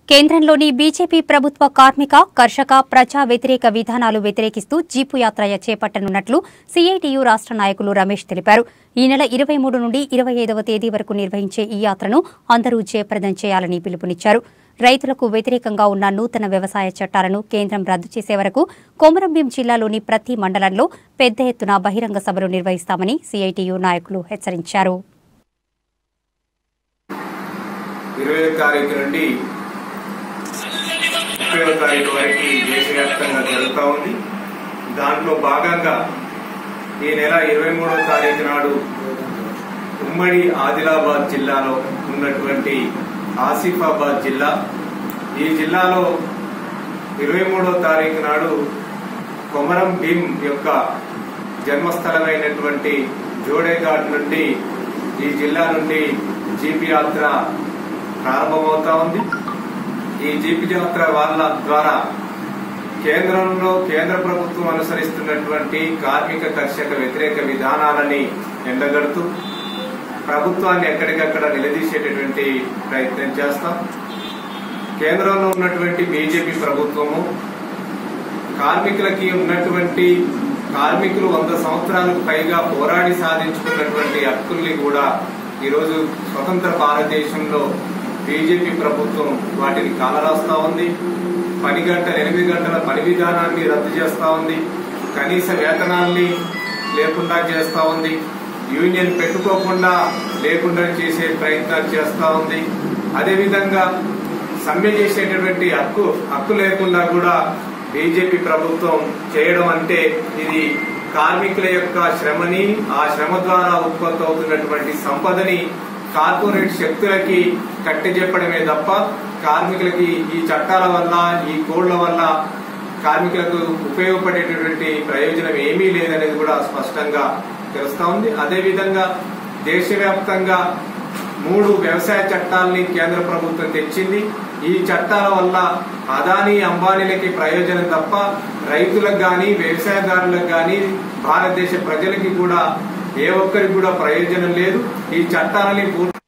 కేంద్రంలోని బీజేపీ ప్రభుత్వ కార్మిక కర్షక ప్రజా వ్యతిరేక విధానాలు వ్యతిరేకిస్తూ జీపు యాత్ర చేపట్టనున్నట్లు సీఐటియు రాష్ట్ర నాయకులు రమేష్ తెలిపారు ఈ నెల ఇరవై మూడు నుండి ఇరవై ఐదవ తేదీ వరకు నిర్వహించే ఈ యాత్రను అందరూ జయప్రదం చేయాలని పిలుపునిచ్చారు రైతులకు వ్యతిరేకంగా ఉన్న నూతన వ్యవసాయ చట్టాలను కేంద్రం రద్దు చేసే వరకు కొమరంభీం జిల్లాలోని ప్రతి మండలంలో పెద్ద ఎత్తున బహిరంగ సభలు నిర్వహిస్తామని సీఐటియు నాయకులు హెచ్చరించారు ఇరవై తారీఖు నుండి ముప్పై తారీఖు వరకు దేశవ్యాప్తంగా జరుగుతూ ఉంది దాంట్లో భాగంగా ఈ నెల ఇరవై మూడో తారీఖు నాడు ఉమ్మడి ఆదిలాబాద్ జిల్లాలో ఉన్నటువంటి ఆసిఫాబాద్ జిల్లా ఈ జిల్లాలో ఇరవై మూడో తారీఖు నాడు కొమరం భీం యొక్క జన్మస్థలమైనటువంటి జోడేఘాట్ నుండి ఈ జిల్లా నుండి జీపీ యాత్ర ప్రారంభమవుతా ఉంది ఈ జీపీ యాత్ర వాళ్ళ ద్వారా కేంద్రంలో కేంద్ర ప్రభుత్వం అనుసరిస్తున్నటువంటి కార్మిక కర్షక వ్యతిరేక విధానాలని ఎండగడుతూ ప్రభుత్వాన్ని ఎక్కడికక్కడ నిలదీసేటటువంటి ప్రయత్నం చేస్తాం కేంద్రంలో ఉన్నటువంటి బీజేపీ ప్రభుత్వము కార్మికులకి ఉన్నటువంటి కార్మికులు వంద సంవత్సరాలకు పైగా పోరాడి సాధించుకున్నటువంటి హక్కుల్ని కూడా ఈరోజు స్వతంత్ర భారతదేశంలో బీజేపీ ప్రభుత్వం వాటిని కాలరాస్తా ఉంది పని గంటల ఎనిమిది గంటల పని విధానాన్ని రద్దు చేస్తా ఉంది కనీస వేతనాల్ని లేకుండా చేస్తా ఉంది యూనియన్ పెట్టుకోకుండా లేకుండా చేసే ప్రయత్నాలు చేస్తా ఉంది అదేవిధంగా సమ్మె చేసేటటువంటి హక్కు హక్కు లేకుండా కూడా బీజేపీ ప్రభుత్వం చేయడం అంటే ఇది కార్మికుల యొక్క శ్రమని ఆ శ్రమ ద్వారా ఉత్పత్తి అవుతున్నటువంటి సంపదని కార్పొరేట్ శక్తులకి కట్టజెప్పడమే తప్ప కార్మికులకి ఈ చట్టాల వల్ల ఈ కోడ్ల వల్ల కార్మికులకు ఉపయోగపడేటటువంటి ప్రయోజనం ఏమీ లేదనేది కూడా స్పష్టంగా తెలుస్తా ఉంది అదేవిధంగా దేశవ్యాప్తంగా మూడు వ్యవసాయ చట్టాలని కేంద్ర ప్రభుత్వం తెచ్చింది ఈ చట్టాల వల్ల అదానీ అంబానీలకి ప్రయోజనం తప్ప రైతులకు గాని వ్యవసాయదారులకు గాని భారతదేశ ప్రజలకి కూడా ఏ ఒక్కరికి కూడా ప్రయోజనం లేదు ఈ చట్టాలని పూర్తి